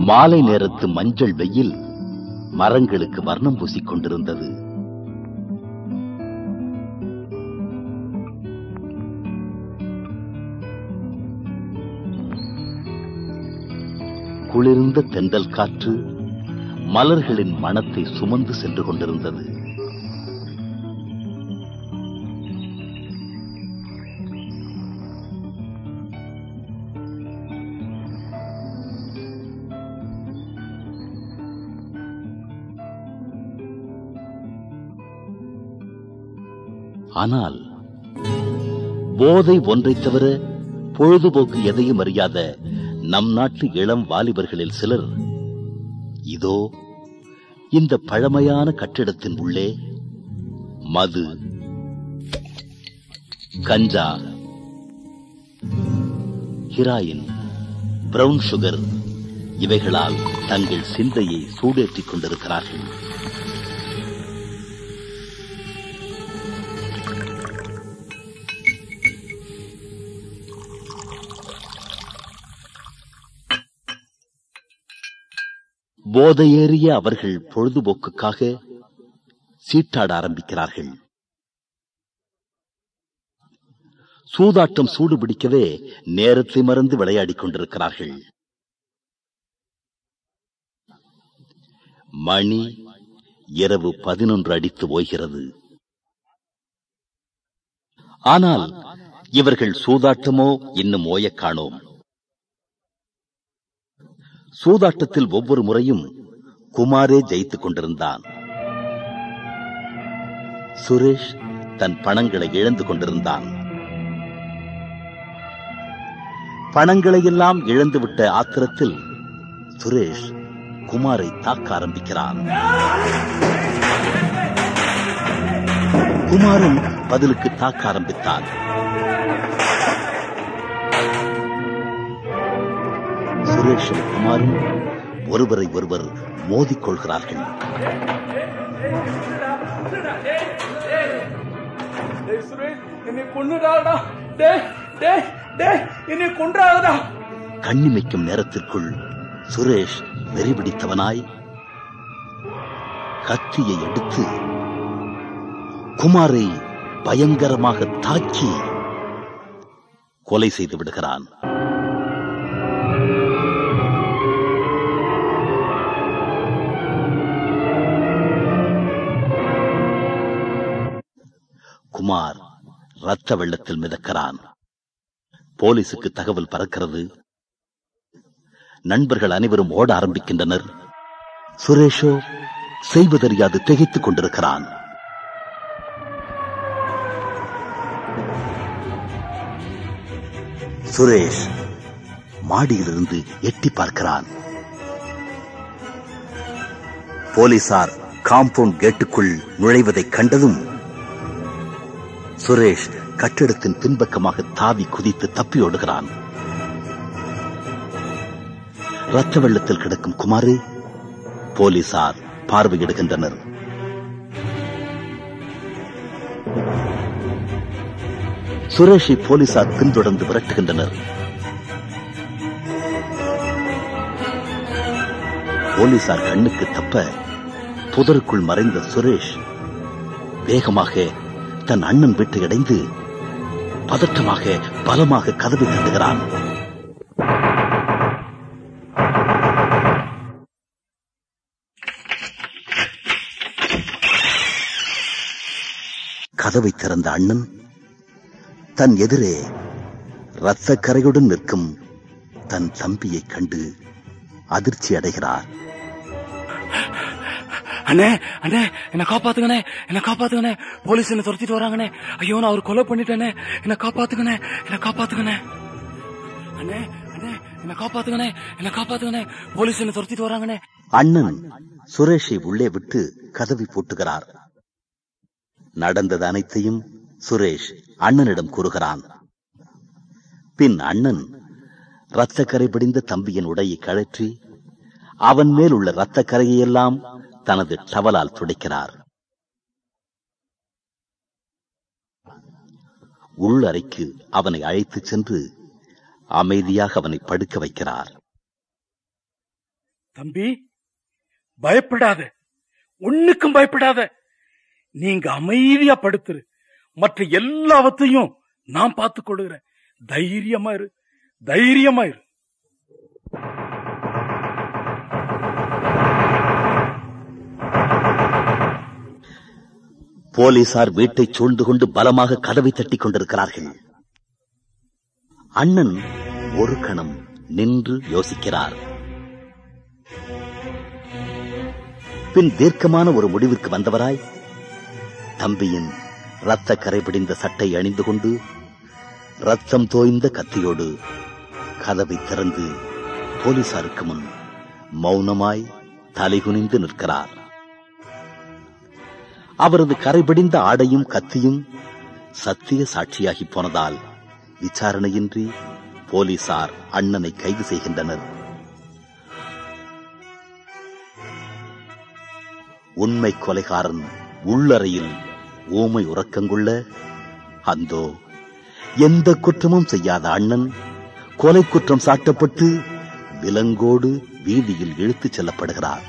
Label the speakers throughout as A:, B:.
A: மாலை நேரத்து மஞ்சள் வெயில் மரங்களுக்கு வர்ணம் பூசிக் கொண்டிருந்தது குளிர்ந்த தென்றல் காற்று மலர்களின் மனத்தை சுமந்து சென்று கொண்டிருந்தது ஆனால் போதை ஒன்றைத் தவிர பொழுதுபோக்கு எதையும் அறியாத நம் நாட்டு இளம் வாலிபர்களில் சிலர் இதோ இந்த பழமையான கட்டிடத்தின் உள்ளே மது கஞ்சா ஹிராயின் பிரவுன் சுகர் இவைகளால் தங்கள் சிந்தையை சூடேற்றிக் கொண்டிருக்கிறார்கள் போதையேறிய அவர்கள் பொழுதுபோக்குக்காக சீட்டாட ஆரம்பிக்கிறார்கள் சூதாட்டம் சூடு பிடிக்கவே நேரத்தை மறந்து விளையாடிக் கொண்டிருக்கிறார்கள் மணி இரவு பதினொன்று அடித்து ஓய்கிறது ஆனால் இவர்கள் சூதாட்டமோ இன்னும் ஓயக் காணோம் சூதாட்டத்தில் ஒவ்வொரு முறையும் குமாரே ஜெயித்துக் கொண்டிருந்தான் சுரேஷ் தன் பணங்களை இழந்து கொண்டிருந்தான் பணங்களை எல்லாம் இழந்துவிட்ட ஆத்திரத்தில் சுரேஷ் குமாரை தாக்க ஆரம்பிக்கிறான் குமாரும் பதிலுக்கு தாக்க ஆரம்பித்தான் சுரேஷும் குமாரும் ஒருவரை ஒருவர் மோதிக்கொள்கிறார்கள்
B: டேய் சுரேஷ் என்னை கொன்னுடாடா டேய் டேய் டேய் என்னை கொன்றாதடா
A: கண்ணிமைக்கும் நேரத்திற்குள் சுரேஷ் வெறிபிடித்தவனாய் கத்தியை எடுத்து குமாரை பயங்கரமாக தாக்கி கொலை செய்து விடுகிறான் குமார் ரத்த வெள்ளத்தில் மிதக்கிறான் போலீசுக்கு தகவல் பறக்கிறது நண்பர்கள் அனைவரும் ஓட ஆரம்பிக்கின்றனர் சுரேஷோ செய்வதறியாது திகைத்துக் கொண்டிருக்கிறான் சுரேஷ் மாடியிலிருந்து எட்டி பார்க்கிறான் போலீசார் காம்பவுண்ட் கேட்டுக்குள் நுழைவதைக் கண்டதும் சுரேஷ் கட்டிடத்தின் பின்பக்கமாக தாவி குதித்து தப்பி ஓடுகிறான் ரத்த வெள்ளத்தில் கிடக்கும் குமாரை போலீசார் பார்வையிடுகின்றனர் சுரேஷை போலீசார் பின்தொடர்ந்து விரட்டுகின்றனர் போலீசார் கண்ணுக்கு தப்ப புதருக்குள் மறைந்த சுரேஷ் வேகமாக தன் அண்ணன் வீட்டை அடைந்து பதற்றமாக பலமாக கதவை தட்டுகிறான் கதவை திறந்த அண்ணன் தன் எதிரே இரத்த கரையுடன் நிற்கும் தன் தம்பியைக் கண்டு அதிர்ச்சி அடைகிறார்
B: அண்ணே அண்ணே என்ன காப்பாத்துங்கண்ணே என்ன காப்பாத்துங்கண்ணே போலீஸ் என்ன துரத்திட்டு வராங்கண்ணே ஐயோ நான் அவர் கொலை பண்ணிட்டேனே என்ன காப்பாத்துங்கண்ணே என்ன காப்பாத்துங்கண்ணே அண்ணே அண்ணே என்ன காப்பாத்துங்கண்ணே என்ன காப்பாத்துங்கண்ணே போலீஸ் என்ன துரத்திட்டு வராங்கண்ணே
A: அண்ணன் சுரேஷை உள்ளே விட்டு கதவை பூட்டுகிறார் நடந்தது அனைத்தையும் சுரேஷ் அண்ணனிடம் கூறுகிறான் பின் அண்ணன் இரத்தக்கரை பிடிந்த தம்பியின் உடையை கழற்றி அவன் மேல் உள்ள இரத்தக்கரையெல்லாம் தனது டவலால் துடைக்கிறார் உள்ளறைக்கு அவனை அழைத்துச் சென்று அமைதியாக அவனை படுக்க வைக்கிறார்
C: தம்பி பயப்படாத ஒண்ணுக்கும் பயப்படாத நீங்க அமைதியா படுத்துரு மற்ற எல்லாவற்றையும் நான் பார்த்துக் கொள்கிறேன் தைரியமா இரு தைரியமா இரு
A: போலீசார் வீட்டைச் சூழ்ந்து கொண்டு பலமாக கதவை தட்டிக் கொண்டிருக்கிறார்கள் அண்ணன் ஒரு கணம் நின்று யோசிக்கிறார் பின் தீர்க்கமான ஒரு முடிவிற்கு வந்தவராய் தம்பியின் இரத்த கரைபிடிந்த சட்டை அணிந்து கொண்டு ரத்தம் தோய்ந்த கத்தியோடு கதவை திறந்து போலீசாருக்கு முன் மௌனமாய் தலைகுனிந்து நிற்கிறார் அவரது கரைபிடிந்த ஆடையும் கத்தியும் சத்திய சாட்சியாகி போனதால் விசாரணையின்றி போலீசார் அண்ணனை கைது செய்கின்றனர் உண்மை கொலைகாரன் உள்ளறையில் ஊமை உறக்கங்குள்ள அந்தோ எந்த குற்றமும் செய்யாத அண்ணன் கொலை குற்றம் சாட்டப்பட்டு விலங்கோடு வீதியில் இழுத்துச் செல்லப்படுகிறார்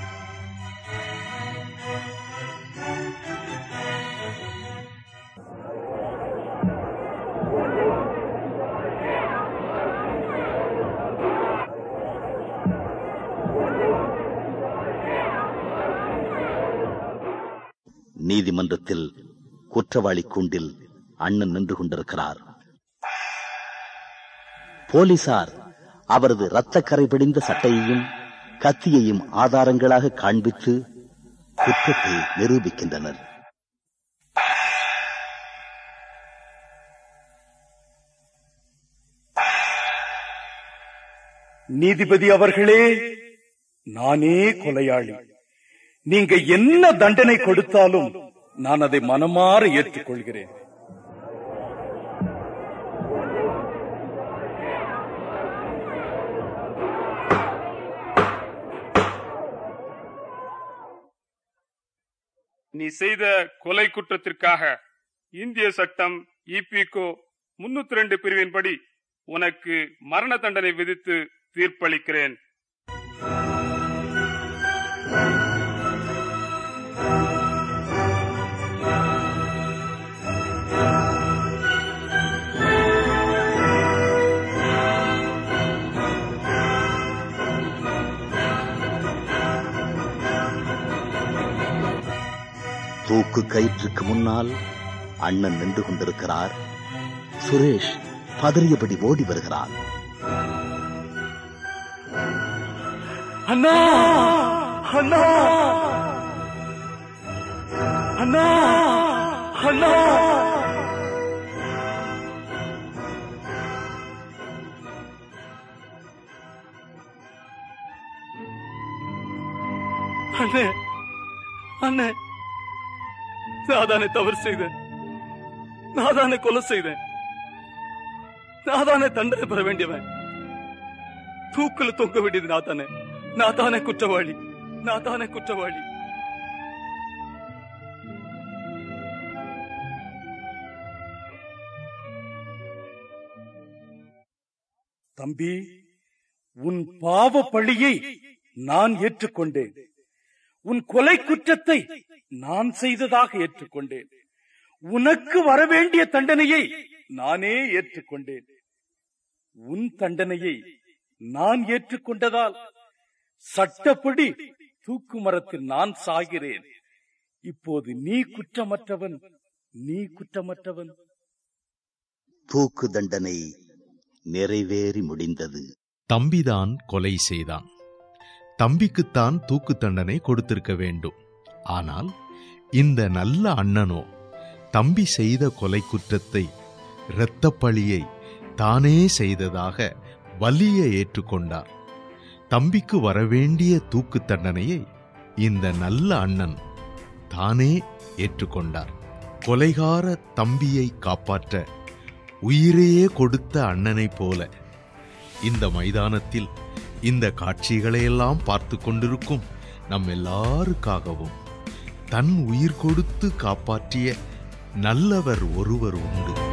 A: நீதிமன்றத்தில் குற்றவாளி கூண்டில் அண்ணன் நின்று கொண்டிருக்கிறார் போலீசார் அவரது இரத்தக்கரை பிடிந்த சட்டையையும் கத்தியையும் ஆதாரங்களாக காண்பித்து குற்றத்தை நிரூபிக்கின்றனர்
C: நீதிபதி அவர்களே நானே கொலையாளி நீங்க என்ன தண்டனை கொடுத்தாலும் நான் அதை மனமாற ஏற்றுக்கொள்கிறேன்
D: நீ செய்த கொலை குற்றத்திற்காக இந்திய சட்டம் இபிகோ முன்னூத்தி ரெண்டு பிரிவின்படி உனக்கு மரண தண்டனை விதித்து தீர்ப்பளிக்கிறேன்
A: தூக்கு கயிற்றுக்கு முன்னால் அண்ணன் நின்று கொண்டிருக்கிறார் சுரேஷ் பதறியபடி ஓடி வருகிறார்
C: அண்ணா அண்ணா அண்ணா அண்ணா அண்ணே அண்ணே நான் தானே தவறு செய்தேன் நான் தானே கொலை செய்தேன் நான் தானே தண்டனை பெற வேண்டியவன் தூக்குல தொங்க வேண்டியது நான் தானே நான் தானே குற்றவாளி நான் தானே குற்றவாளி தம்பி உன் பாவ பழியை நான் ஏற்றுக்கொண்டேன் உன் கொலை குற்றத்தை நான் செய்ததாக ஏற்றுக்கொண்டேன் உனக்கு வரவேண்டிய தண்டனையை நானே ஏற்றுக்கொண்டேன் உன் தண்டனையை நான் ஏற்றுக்கொண்டதால் சட்டப்படி தூக்கு மரத்தில் நான் சாகிறேன் இப்போது நீ குற்றமற்றவன் நீ குற்றமற்றவன்
A: தூக்கு தண்டனை நிறைவேறி முடிந்தது
E: தம்பிதான் கொலை செய்தான் தம்பிக்குத்தான் தூக்கு தண்டனை கொடுத்திருக்க வேண்டும் ஆனால் இந்த நல்ல அண்ணனோ தம்பி செய்த கொலை குற்றத்தை இரத்தப்பழியை தானே செய்ததாக வலிய ஏற்றுக்கொண்டார் தம்பிக்கு வரவேண்டிய தூக்கு தண்டனையை இந்த நல்ல அண்ணன் தானே ஏற்றுக்கொண்டார் கொலைகார தம்பியை காப்பாற்ற உயிரையே கொடுத்த அண்ணனைப் போல இந்த மைதானத்தில் இந்த காட்சிகளையெல்லாம் பார்த்து கொண்டிருக்கும் நம் எல்லாருக்காகவும் தன் உயிர் கொடுத்து காப்பாற்றிய நல்லவர் ஒருவர் உண்டு